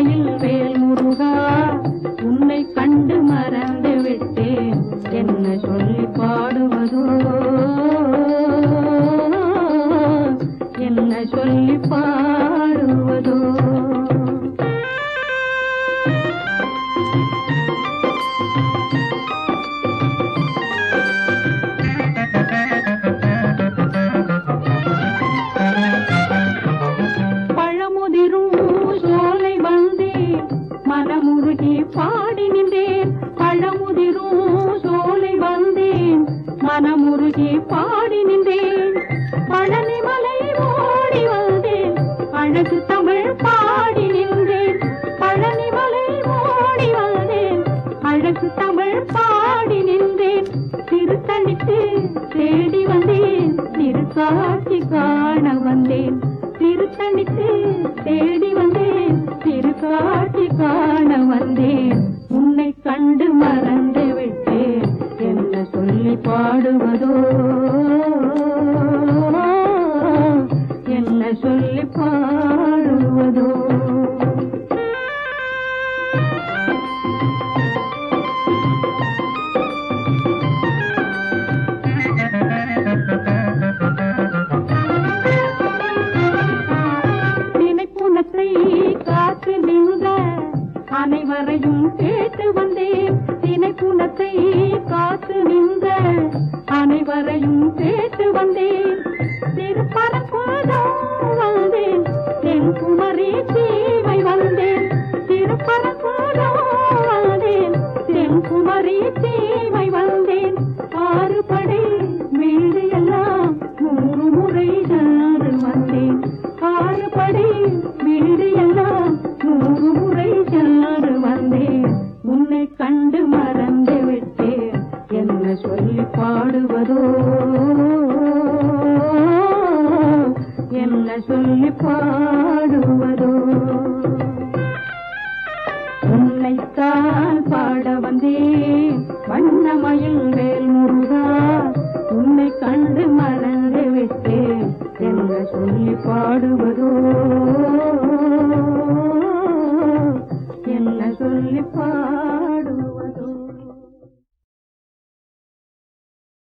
வண்ணமயில் வேல் முருகா உன்னை கண்டு மறந்து விட்டேன் என்ன சொல்லி பாடுவதோ என்ன சொல்லி பாடுவதோ பழமுதிரும் சோலை வந்தேன் மனமுருகி பாடி நின்றேன் பழமுதிரும் சோலை வந்தேன் மனமுருகி பாடி நின்றேன் பழனிமலை ஓடி வந்தேன் அழகு தமிழ் பாடி நின்றேன் பழனிமலை ஓடி வந்தேன் அழகு தமிழ் பாடி நின்றேன் திருத்தணிக்கு தேடி வந்தேன் திருக்காட்சி காண வந்தேன் திருத்தணிக்கு தேடி வந்தேன் திருக்காட்சி காண வந்தேன் உன்னை கண்டு மறந்து விட்டேன் என்ன சொல்லி பாடுவதோ என்ன சொல்லி பாடுவதோ நினைப்புணத்தை காத்து நின்ற அனைவரையும் கேட்டு வந்தேன் நினைப்புணத்தை காத்து நின்ற அனைவரையும் கேட்டு வந்தேன் திருப்பரங்குன்றம் வந்தேன் தென்குமரி தீவை வந்தேன் திருப்பரங்குன்றம் வந்தேன் தென்குமரி தீவை வந்தேன் ஆறுபடை வீடு எல்லாம் நூறு முறை சென்று வந்தேன் ஆறுபடை வீடு எல்லாம் நூறு முறை சென்று வந்தேன் உன்னை கண்டு மறந்து விட்டேன் என்ன சொல்லி பாடுவதோ என்ன சொல்லி பாடுவதோ உன்னைத்தான் பாட வந்தேன் வண்ணமயில் வேல் முருகா உன்னை கண்டு மறந்து விட்டேன் என்ன சொல்லி பாடுவதோ என்ன சொல்லி பா